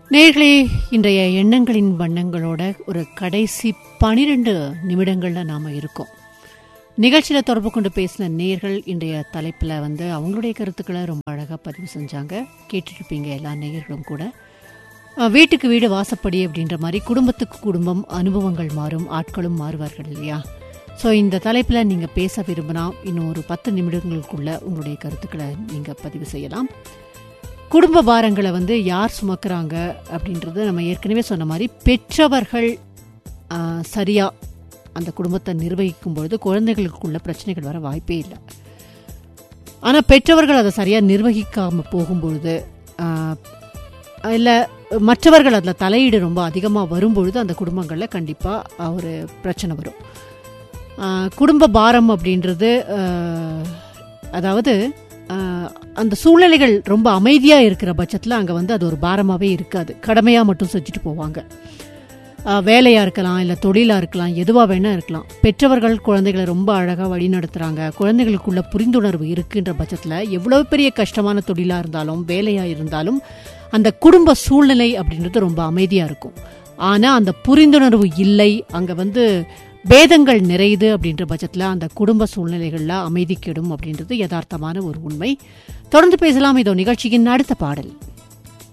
நேர்களே இன்றைய எண்ணங்களின் வண்ணங்களோட ஒரு கடைசி பனிரெண்டு நிமிடங்களில் நாம் இருக்கோம் நிகழ்ச்சியில் தொடர்பு கொண்டு பேசின நேர்கள் இன்றைய தலைப்பில் வந்து அவங்களுடைய கருத்துக்களை ரொம்ப அழகாக பதிவு செஞ்சாங்க கேட்டுட்ருப்பீங்க எல்லா நேயர்களும் கூட அஹ், வீட்டுக்கு வீடு வாசப்படி அப்படின்ற மாதிரி குடும்பத்துக்கு குடும்பம் அனுபவங்கள் மாறும் ஆட்களும் மாறுவார்கள் இல்லையா ஸோ இந்த தலைப்பில் நீங்கள் பேச விரும்பினா இன்னும் ஒரு பத்து நிமிடங்களுக்குள்ள உங்களுடைய கருத்துக்களை நீங்கள் பதிவு செய்யலாம் குடும்ப பாரங்களை வந்து யார் சுமக்கிறாங்க அப்படின்றது நம்ம ஏற்கனவே சொன்ன மாதிரி பெற்றவர்கள் ஆ, சரியா அந்த குடும்பத்தை நிர்வகிக்கும் பொழுது குழந்தைகளுக்குள்ள பிரச்சனைகள் வர வாய்ப்பே இல்லை ஆனால் பெற்றவர்கள் அதை சரியாக நிர்வகிக்காமல் போகும்பொழுது இல்லை மற்றவர்கள் அதில் தலையீடு ரொம்ப அதிகமாக வரும்பொழுது அந்த குடும்பங்களில் கண்டிப்பாக ஒரு பிரச்சனை வரும் ஆ, குடும்ப பாரம் அப்படின்றது ஆ, அதாவது ஆஹ் அந்த சூழ்நிலைகள் ரொம்ப அமைதியாக இருக்கிற பட்சத்தில் அங்கே வந்து அது ஒரு பாரமாகவே இருக்காது கடமையாக மட்டும் செஞ்சுட்டு போவாங்க வேலையாக இருக்கலாம் இல்லை தொழிலாக இருக்கலாம் எதுவாக வேணால் இருக்கலாம் பெற்றவர்கள் குழந்தைகளை ரொம்ப அழகாக வழி நடத்துகிறாங்க குழந்தைகளுக்குள்ள புரிந்துணர்வு இருக்குன்ற பட்சத்தில் எவ்வளோ பெரிய கஷ்டமான தொழிலாக இருந்தாலும் வேலையாக இருந்தாலும் அந்த குடும்ப சூழ்நிலை அப்படின்றது ரொம்ப அமைதியாக இருக்கும் ஆனால் அந்த புரிந்துணர்வு இல்லை அங்கே வந்து பேதங்கள் நிறையுது அப்படின்ற பட்சத்தில் அந்த குடும்ப சூழ்நிலைகளில் அமைதி கெடும் அப்படின்றது யதார்த்தமான ஒரு உண்மை தொடர்ந்து பேசலாம் இதோ நிகழ்ச்சியின் அடுத்த பாடல்